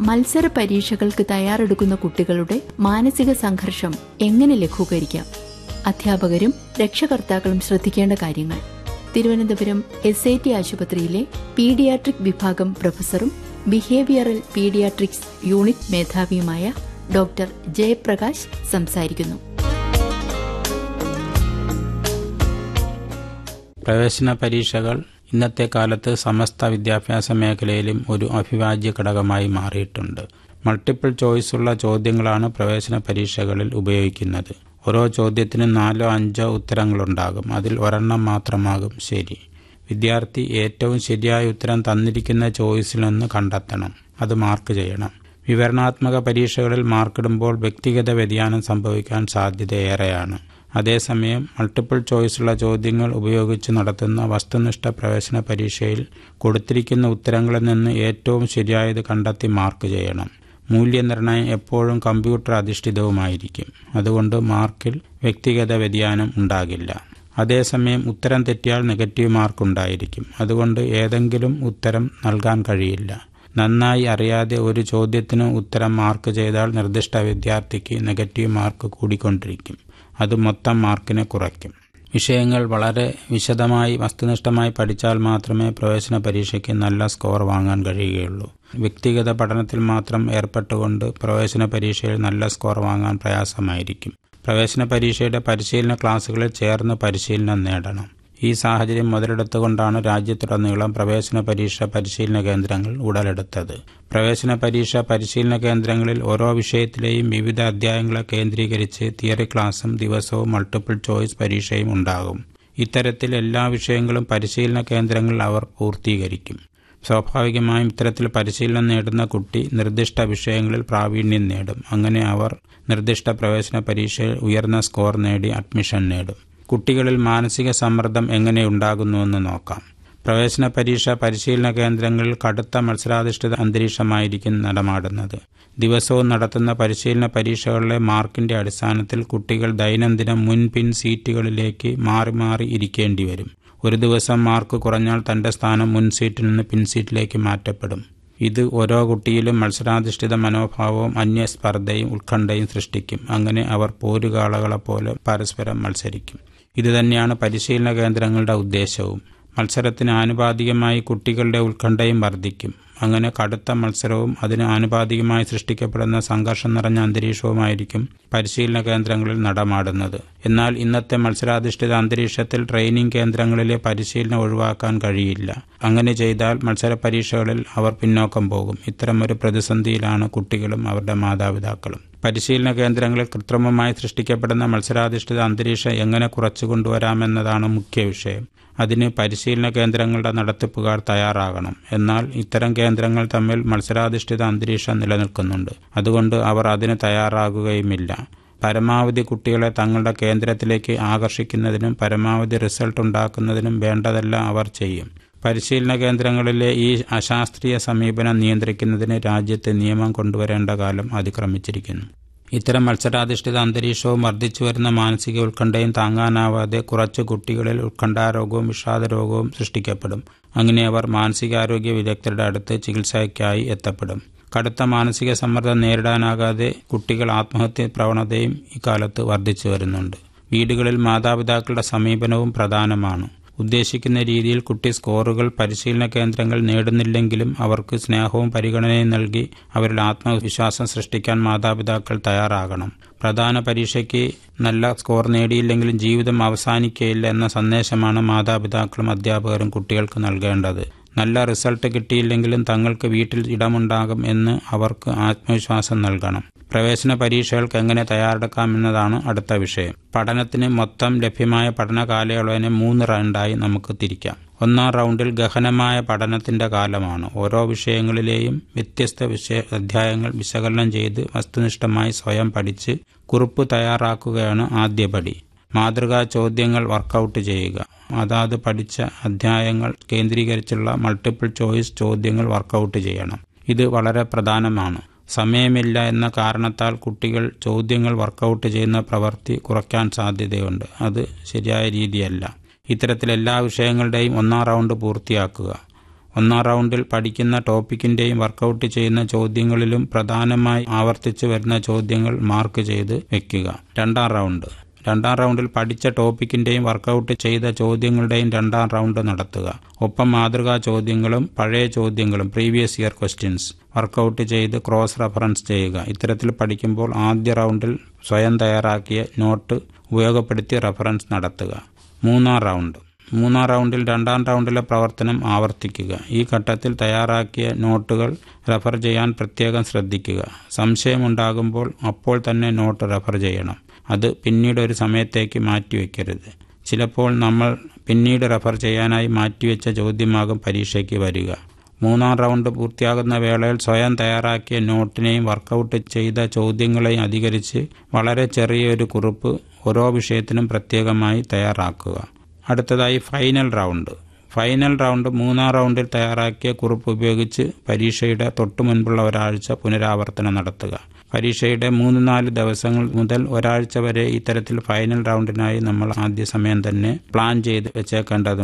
മത്സര പരീക്ഷകൾക്ക് തയ്യാറെടുക്കുന്ന കുട്ടികളുടെ മാനസിക സംഘർഷം എങ്ങനെ ലഘൂകരിക്കാം അധ്യാപകരും രക്ഷകർത്താക്കളും ശ്രദ്ധിക്കേണ്ട കാര്യങ്ങൾ തിരുവനന്തപുരം എസ് ഐ ടി ആശുപത്രിയിലെ പീഡിയാട്രിക് വിഭാഗം പ്രൊഫസറും ബിഹേവിയറൽ പീഡിയാട്രിക്സ് യൂണിറ്റ് മേധാവിയുമായ ഡോക്ടർ ജയപ്രകാശ് സംസാരിക്കുന്നു പ്രവേശന പരീക്ഷകൾ ഇന്നത്തെ കാലത്ത് സമസ്ത വിദ്യാഭ്യാസ മേഖലയിലും ഒരു അഭിവാജ്യ ഘടകമായി മാറിയിട്ടുണ്ട് മൾട്ടിപ്പിൾ ചോയ്സുള്ള ചോദ്യങ്ങളാണ് പ്രവേശന പരീക്ഷകളിൽ ഉപയോഗിക്കുന്നത് ഓരോ ചോദ്യത്തിനും നാലോ അഞ്ചോ ഉത്തരങ്ങളുണ്ടാകും അതിൽ ഒരെണ്ണം മാത്രമാകും ശരി വിദ്യാർത്ഥി ഏറ്റവും ശരിയായ ഉത്തരം തന്നിരിക്കുന്ന ചോയ്സിൽ നിന്ന് കണ്ടെത്തണം അത് മാർക്ക് ചെയ്യണം വിവരണാത്മക പരീക്ഷകളിൽ മാർക്കിടുമ്പോൾ വ്യക്തിഗത വ്യതിയാനം സംഭവിക്കാൻ സാധ്യതയേറെയാണ് അതേസമയം മൾട്ടിപ്പിൾ ചോയ്സുള്ള ചോദ്യങ്ങൾ ഉപയോഗിച്ച് നടത്തുന്ന വസ്തുനിഷ്ഠ പ്രവേശന പരീക്ഷയിൽ കൊടുത്തിരിക്കുന്ന ഉത്തരങ്ങളിൽ നിന്ന് ഏറ്റവും ശരിയായത് കണ്ടെത്തി മാർക്ക് ചെയ്യണം മൂല്യനിർണ്ണയം എപ്പോഴും കമ്പ്യൂട്ടർ അധിഷ്ഠിതവുമായിരിക്കും അതുകൊണ്ട് മാർക്കിൽ വ്യക്തിഗത വ്യതിയാനം ഉണ്ടാകില്ല അതേസമയം ഉത്തരം തെറ്റിയാൽ നെഗറ്റീവ് മാർക്ക് ഉണ്ടായിരിക്കും അതുകൊണ്ട് ഏതെങ്കിലും ഉത്തരം നൽകാൻ കഴിയില്ല നന്നായി അറിയാതെ ഒരു ചോദ്യത്തിന് ഉത്തരം മാർക്ക് ചെയ്താൽ നിർദ്ദിഷ്ട വിദ്യാർത്ഥിക്ക് നെഗറ്റീവ് മാർക്ക് കൂടിക്കൊണ്ടിരിക്കും അത് മൊത്തം മാർക്കിനെ കുറയ്ക്കും വിഷയങ്ങൾ വളരെ വിശദമായി വസ്തുനിഷ്ഠമായി പഠിച്ചാൽ മാത്രമേ പ്രവേശന പരീക്ഷയ്ക്ക് നല്ല സ്കോർ വാങ്ങാൻ കഴിയുകയുള്ളൂ വ്യക്തിഗത പഠനത്തിൽ മാത്രം ഏർപ്പെട്ടുകൊണ്ട് പ്രവേശന പരീക്ഷയിൽ നല്ല സ്കോർ വാങ്ങാൻ പ്രയാസമായിരിക്കും പ്രവേശന പരീക്ഷയുടെ പരിശീലന ക്ലാസുകളിൽ ചേർന്ന് പരിശീലനം നേടണം ഈ സാഹചര്യം മുതലെടുത്തുകൊണ്ടാണ് രാജ്യത്തുടനീളം പ്രവേശന പരീക്ഷ പരിശീലന കേന്ദ്രങ്ങൾ ഉടലെടുത്തത് പ്രവേശന പരീക്ഷ പരിശീലന കേന്ദ്രങ്ങളിൽ ഓരോ വിഷയത്തിലെയും വിവിധ അധ്യായങ്ങളെ കേന്ദ്രീകരിച്ച് തിയറി ക്ലാസും ദിവസവും മൾട്ടിപ്പിൾ ചോയ്സ് പരീക്ഷയും ഉണ്ടാകും ഇത്തരത്തിൽ എല്ലാ വിഷയങ്ങളും പരിശീലന കേന്ദ്രങ്ങളിൽ അവർ പൂർത്തീകരിക്കും സ്വാഭാവികമായും ഇത്തരത്തിൽ പരിശീലനം നേടുന്ന കുട്ടി നിർദ്ദിഷ്ട വിഷയങ്ങളിൽ പ്രാവീണ്യം നേടും അങ്ങനെ അവർ നിർദ്ദിഷ്ട പ്രവേശന പരീക്ഷയിൽ ഉയർന്ന സ്കോർ നേടി അഡ്മിഷൻ നേടും കുട്ടികളിൽ മാനസിക സമ്മർദ്ദം എങ്ങനെ ഉണ്ടാകുന്നുവെന്ന് നോക്കാം പ്രവേശന പരീക്ഷ പരിശീലന കേന്ദ്രങ്ങളിൽ കടുത്ത മത്സരാധിഷ്ഠിത അന്തരീക്ഷമായിരിക്കും നടമാടുന്നത് ദിവസവും നടത്തുന്ന പരിശീലന പരീക്ഷകളിലെ മാർക്കിന്റെ അടിസ്ഥാനത്തിൽ കുട്ടികൾ ദൈനംദിനം മുൻപിൻ സീറ്റുകളിലേക്ക് മാറി മാറി ഇരിക്കേണ്ടി വരും ഒരു ദിവസം മാർക്ക് കുറഞ്ഞാൽ തന്റെ സ്ഥാനം മുൻ സീറ്റിൽ നിന്ന് പിൻ സീറ്റിലേക്ക് മാറ്റപ്പെടും ഇത് ഓരോ കുട്ടിയിലും മത്സരാധിഷ്ഠിത മനോഭാവവും അന്യസ്പർദ്ധയും ഉത്കണ്ഠയും സൃഷ്ടിക്കും അങ്ങനെ അവർ പോരുകാളകളെപ്പോലെ പരസ്പരം മത്സരിക്കും ഇതുതന്നെയാണ് പരിശീലന കേന്ദ്രങ്ങളുടെ ഉദ്ദേശവും മത്സരത്തിന് ആനുപാതികമായി കുട്ടികളുടെ ഉത്കണ്ഠയും വർദ്ധിക്കും അങ്ങനെ കടുത്ത മത്സരവും അതിന് ആനുപാതികമായി സൃഷ്ടിക്കപ്പെടുന്ന സംഘർഷം നിറഞ്ഞ അന്തരീക്ഷവുമായിരിക്കും പരിശീലന കേന്ദ്രങ്ങളിൽ നടമാടുന്നത് എന്നാൽ ഇന്നത്തെ മത്സരാധിഷ്ഠിത അന്തരീക്ഷത്തിൽ ട്രെയിനിങ് കേന്ദ്രങ്ങളിലെ പരിശീലനം ഒഴിവാക്കാൻ കഴിയില്ല അങ്ങനെ ചെയ്താൽ മത്സര പരീക്ഷകളിൽ അവർ പിന്നോക്കം പോകും ഇത്തരമൊരു പ്രതിസന്ധിയിലാണ് കുട്ടികളും അവരുടെ മാതാപിതാക്കളും പരിശീലന കേന്ദ്രങ്ങളിൽ കൃത്രിമമായി സൃഷ്ടിക്കപ്പെടുന്ന മത്സരാധിഷ്ഠിത അന്തരീക്ഷം എങ്ങനെ കുറച്ചു കൊണ്ടുവരാമെന്നതാണ് മുഖ്യ വിഷയം അതിന് പരിശീലന കേന്ദ്രങ്ങളുടെ നടത്തിപ്പുകാർ തയ്യാറാകണം എന്നാൽ ഇത്തരം കേന്ദ്രങ്ങൾ തമ്മിൽ മത്സരാധിഷ്ഠിത അന്തരീക്ഷം നിലനിൽക്കുന്നുണ്ട് അതുകൊണ്ട് അവർ അതിന് തയ്യാറാകുകയുമില്ല പരമാവധി കുട്ടികളെ തങ്ങളുടെ കേന്ദ്രത്തിലേക്ക് ആകർഷിക്കുന്നതിനും പരമാവധി റിസൾട്ട് ഉണ്ടാക്കുന്നതിനും വേണ്ടതെല്ലാം അവർ ചെയ്യും പരിശീലന കേന്ദ്രങ്ങളിലെ ഈ അശാസ്ത്രീയ സമീപനം നിയന്ത്രിക്കുന്നതിന് രാജ്യത്തെ നിയമം കൊണ്ടുവരേണ്ട കാലം അതിക്രമിച്ചിരിക്കുന്നു ഇത്തരം മത്സരാധിഷ്ഠിത അന്തരീക്ഷവും വർദ്ധിച്ചു വരുന്ന മാനസിക ഉത്കണ്ഠയും താങ്ങാനാവാതെ കുറച്ച് കുട്ടികളിൽ ഉത്കണ്ഠാരോഗവും വിഷാദരോഗവും സൃഷ്ടിക്കപ്പെടും അങ്ങനെ അവർ മാനസികാരോഗ്യ വിദഗ്ധരുടെ അടുത്ത് ചികിത്സയ്ക്കായി എത്തപ്പെടും കടുത്ത മാനസിക സമ്മർദ്ദം നേരിടാനാകാതെ കുട്ടികൾ ആത്മഹത്യ പ്രവണതയും ഇക്കാലത്ത് വർദ്ധിച്ചു വരുന്നുണ്ട് വീടുകളിൽ മാതാപിതാക്കളുടെ സമീപനവും പ്രധാനമാണ് ഉദ്ദേശിക്കുന്ന രീതിയിൽ കുട്ടി സ്കോറുകൾ പരിശീലന കേന്ദ്രങ്ങൾ നേടുന്നില്ലെങ്കിലും അവർക്ക് സ്നേഹവും പരിഗണനയും നൽകി അവരിൽ ആത്മവിശ്വാസം സൃഷ്ടിക്കാൻ മാതാപിതാക്കൾ തയ്യാറാകണം പ്രധാന പരീക്ഷയ്ക്ക് നല്ല സ്കോർ നേടിയില്ലെങ്കിലും ജീവിതം അവസാനിക്കുകയില്ല എന്ന സന്ദേശമാണ് മാതാപിതാക്കളും അധ്യാപകരും കുട്ടികൾക്ക് നൽകേണ്ടത് നല്ല റിസൾട്ട് കിട്ടിയില്ലെങ്കിലും തങ്ങൾക്ക് വീട്ടിൽ ഇടമുണ്ടാകും എന്ന് അവർക്ക് ആത്മവിശ്വാസം നൽകണം പ്രവേശന പരീക്ഷകൾക്ക് എങ്ങനെ തയ്യാറെടുക്കാമെന്നതാണ് അടുത്ത വിഷയം പഠനത്തിന് മൊത്തം ലഭ്യമായ പഠന കാലയളവിനെ മൂന്ന് റൗണ്ടായി നമുക്ക് തിരിക്കാം ഒന്നാം റൗണ്ടിൽ ഗഹനമായ പഠനത്തിന്റെ കാലമാണ് ഓരോ വിഷയങ്ങളിലെയും വ്യത്യസ്ത വിഷയ അധ്യായങ്ങൾ വിശകലനം ചെയ്ത് വസ്തുനിഷ്ഠമായി സ്വയം പഠിച്ച് കുറിപ്പ് തയ്യാറാക്കുകയാണ് ആദ്യപടി മാതൃകാ ചോദ്യങ്ങൾ വർക്കൗട്ട് ചെയ്യുക അതാത് പഠിച്ച അധ്യായങ്ങൾ കേന്ദ്രീകരിച്ചുള്ള മൾട്ടിപ്പിൾ ചോയ്സ് ചോദ്യങ്ങൾ വർക്കൗട്ട് ചെയ്യണം ഇത് വളരെ പ്രധാനമാണ് സമയമില്ല എന്ന കാരണത്താൽ കുട്ടികൾ ചോദ്യങ്ങൾ വർക്കൗട്ട് ചെയ്യുന്ന പ്രവൃത്തി കുറയ്ക്കാൻ സാധ്യതയുണ്ട് അത് ശരിയായ രീതിയല്ല ഇത്തരത്തിൽ എല്ലാ വിഷയങ്ങളുടെയും ഒന്നാം റൗണ്ട് പൂർത്തിയാക്കുക ഒന്നാം റൗണ്ടിൽ പഠിക്കുന്ന ടോപ്പിക്കിന്റെയും വർക്കൗട്ട് ചെയ്യുന്ന ചോദ്യങ്ങളിലും പ്രധാനമായി ആവർത്തിച്ചു വരുന്ന ചോദ്യങ്ങൾ മാർക്ക് ചെയ്ത് വെക്കുക രണ്ടാം റൗണ്ട് രണ്ടാം റൗണ്ടിൽ പഠിച്ച ടോപ്പിക്കിന്റെയും വർക്കൗട്ട് ചെയ്ത ചോദ്യങ്ങളുടെയും രണ്ടാം റൗണ്ട് നടത്തുക ഒപ്പം മാതൃകാ ചോദ്യങ്ങളും പഴയ ചോദ്യങ്ങളും പ്രീവിയസ് ഇയർ ക്വസ്റ്റ്യൻസ് വർക്കൗട്ട് ചെയ്ത് ക്രോസ് റെഫറൻസ് ചെയ്യുക ഇത്തരത്തിൽ പഠിക്കുമ്പോൾ ആദ്യ റൗണ്ടിൽ സ്വയം തയ്യാറാക്കിയ നോട്ട് ഉപയോഗപ്പെടുത്തി റെഫറൻസ് നടത്തുക മൂന്നാം റൗണ്ട് മൂന്നാം റൗണ്ടിൽ രണ്ടാം റൗണ്ടിലെ പ്രവർത്തനം ആവർത്തിക്കുക ഈ ഘട്ടത്തിൽ തയ്യാറാക്കിയ നോട്ടുകൾ റെഫർ ചെയ്യാൻ പ്രത്യേകം ശ്രദ്ധിക്കുക സംശയമുണ്ടാകുമ്പോൾ അപ്പോൾ തന്നെ നോട്ട് റെഫർ ചെയ്യണം അത് പിന്നീട് ഒരു സമയത്തേക്ക് മാറ്റിവെക്കരുത് ചിലപ്പോൾ നമ്മൾ പിന്നീട് റെഫർ ചെയ്യാനായി മാറ്റിവെച്ച ചോദ്യമാകും പരീക്ഷയ്ക്ക് വരിക മൂന്നാം റൗണ്ട് പൂർത്തിയാകുന്ന വേളയിൽ സ്വയം തയ്യാറാക്കിയ നോട്ടിനെയും വർക്കൗട്ട് ചെയ്ത ചോദ്യങ്ങളെയും അധികരിച്ച് വളരെ ചെറിയൊരു കുറിപ്പ് ഓരോ വിഷയത്തിനും പ്രത്യേകമായി തയ്യാറാക്കുക അടുത്തതായി ഫൈനൽ റൗണ്ട് ഫൈനൽ റൗണ്ട് മൂന്നാം റൗണ്ടിൽ തയ്യാറാക്കിയ കുറിപ്പ് ഉപയോഗിച്ച് പരീക്ഷയുടെ തൊട്ടു മുൻപുള്ള ഒരാഴ്ച പുനരാവർത്തനം നടത്തുക പരീക്ഷയുടെ മൂന്ന് നാല് ദിവസങ്ങൾ മുതൽ ഒരാഴ്ച വരെ ഇത്തരത്തിൽ ഫൈനൽ റൗണ്ടിനായി നമ്മൾ ആദ്യ സമയം തന്നെ പ്ലാൻ ചെയ്ത് വെച്ചേക്കേണ്ടതുണ്ട്